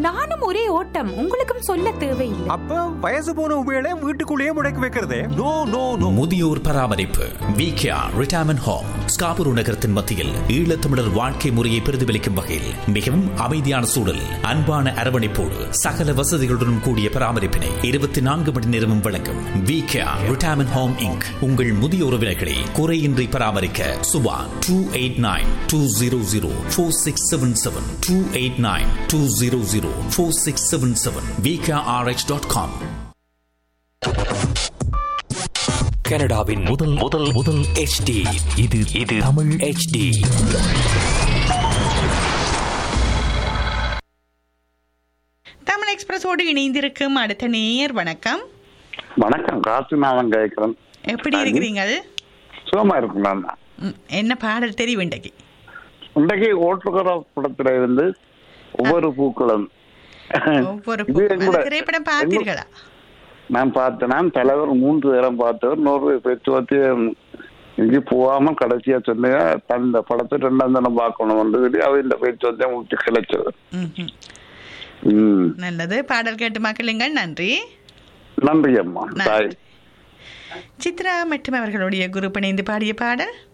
நானும் ஒரே ஓட்டம் உங்களுக்கும் சொல்ல தேவையில்லை அப்ப வயசு போன உபயோக வீட்டுக்குள்ளேயே முடக்கி வைக்கிறதே நோ நோ நோ முதியோர் பராமரிப்பு விகேஆர் ரிட்டையர்மெண்ட் ஹோம் ஸ்காபுரு நகரத்தின் மத்தியில் ஈழத்தமிழர் வாழ்க்கை முறையை பிரதிபலிக்கும் வகையில் மிகவும் அமைதியான சூழல் அன்பான அரவணைப்போடு சகல வசதிகளுடன் கூடிய பராமரிப்பினை இருபத்தி நான்கு மணி நேரமும் வழங்கும் விகேஆர் ரிட்டையர்மெண்ட் ஹோம் இங்க் உங்கள் முதிய உறவினர்களை குறையின்றி பராமரிக்க Subha two eight nine two zero zero four six seven seven two eight nine two zero zero four six seven seven VKRH dot com கனடாவின் முதல் முதல் முதல் HD இது இது தமிழ் HD தமிழ் எக்ஸ்பிரஸோடு இணைந்திருக்கும் அடுத்த நேயர் வணக்கம் வணக்கம் காசிநாதன் கேட்கிறேன் எப்படி இருக்கிறீங்கள் சுகமா இருக்கலாம் ம், என்ன பாடல் தெரியும் இன்றைக்கு இன்றைக்கு ஓட்டுகிற படத்துல இருந்து ஒவ்வொரு பூக்களும் ஒவ்வொரு இது பூ- எங்கூட- அந்த திரைப்படம் பார்த்தீர்களா நான் பார்த்தேன் நான் தலைவர் மூன்று தரம் பார்த்தவர் நூறு பேச்சுவார்த்தை இங்கே போகாம கடைசியா சொன்னீங்க அந்த படத்தை ரெண்டாம் தினம் பார்க்கணும் சொல்லி அவ இந்த பேச்சுவார்த்தையை முடிச்சு கிடைச்சது ம்ஹும். ம் நல்லது பாடல் கேட்டு மக்களுங்கள் நன்றி நன்றி அம்மா தாய் நன்றி சித்ரா மற்றும் அவர்களுடைய குரூப் இணைந்து பாடிய பாடல்